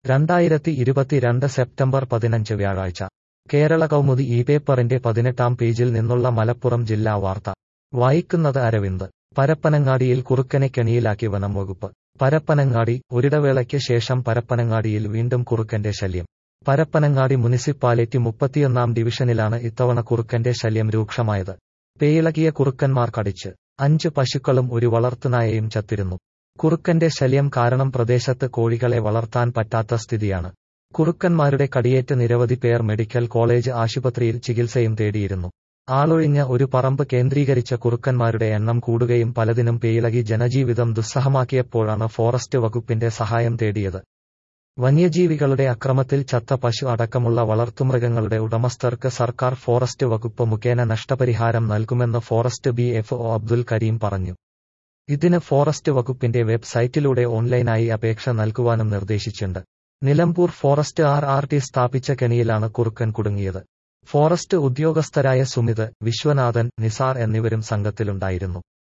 രണ്ടായിരത്തി ഇരുപത്തിരണ്ട് സെപ്റ്റംബർ പതിനഞ്ച് വ്യാഴാഴ്ച കേരള കൗമുദി ഈ പേപ്പറിന്റെ പതിനെട്ടാം പേജിൽ നിന്നുള്ള മലപ്പുറം ജില്ലാ വാർത്ത വായിക്കുന്നത് അരവിന്ദ് പരപ്പനങ്ങാടിയിൽ കുറുക്കനെ കെണിയിലാക്കി വനം വകുപ്പ് പരപ്പനങ്ങാടി ഒരിടവേളയ്ക്ക് ശേഷം പരപ്പനങ്ങാടിയിൽ വീണ്ടും കുറുക്കന്റെ ശല്യം പരപ്പനങ്ങാടി മുനിസിപ്പാലിറ്റി മുപ്പത്തിയൊന്നാം ഡിവിഷനിലാണ് ഇത്തവണ കുറുക്കന്റെ ശല്യം രൂക്ഷമായത് പേയിളകിയ കുറുക്കന്മാർ കടിച്ച് അഞ്ച് പശുക്കളും ഒരു വളർത്തുനായയും ചത്തിരുന്നു കുറുക്കന്റെ ശല്യം കാരണം പ്രദേശത്ത് കോഴികളെ വളർത്താൻ പറ്റാത്ത സ്ഥിതിയാണ് കുറുക്കന്മാരുടെ കടിയേറ്റ് നിരവധി പേർ മെഡിക്കൽ കോളേജ് ആശുപത്രിയിൽ ചികിത്സയും തേടിയിരുന്നു ആളൊഴിഞ്ഞ ഒരു പറമ്പ് കേന്ദ്രീകരിച്ച കുറുക്കന്മാരുടെ എണ്ണം കൂടുകയും പലതിനും പേയിളകി ജനജീവിതം ദുസ്സഹമാക്കിയപ്പോഴാണ് ഫോറസ്റ്റ് വകുപ്പിന്റെ സഹായം തേടിയത് വന്യജീവികളുടെ അക്രമത്തിൽ ചത്ത പശു അടക്കമുള്ള വളർത്തുമൃഗങ്ങളുടെ ഉടമസ്ഥർക്ക് സർക്കാർ ഫോറസ്റ്റ് വകുപ്പ് മുഖേന നഷ്ടപരിഹാരം നൽകുമെന്ന് forest B F O Abdul Karim പറഞ്ഞു ഇതിന് ഫോറസ്റ്റ് വകുപ്പിന്റെ വെബ്സൈറ്റിലൂടെ ഓൺലൈനായി അപേക്ഷ നൽകുവാനും നിർദ്ദേശിച്ചിട്ടുണ്ട് Nilambur forest R R T സ്ഥാപിച്ച കെണിയിലാണ് കുറുക്കൻ കുടുങ്ങിയത് ഫോറസ്റ്റ് ഉദ്യോഗസ്ഥരായ സുമിത് വിശ്വനാഥൻ നിസാർ എന്നിവരും സംഘത്തിലുണ്ടായിരുന്നു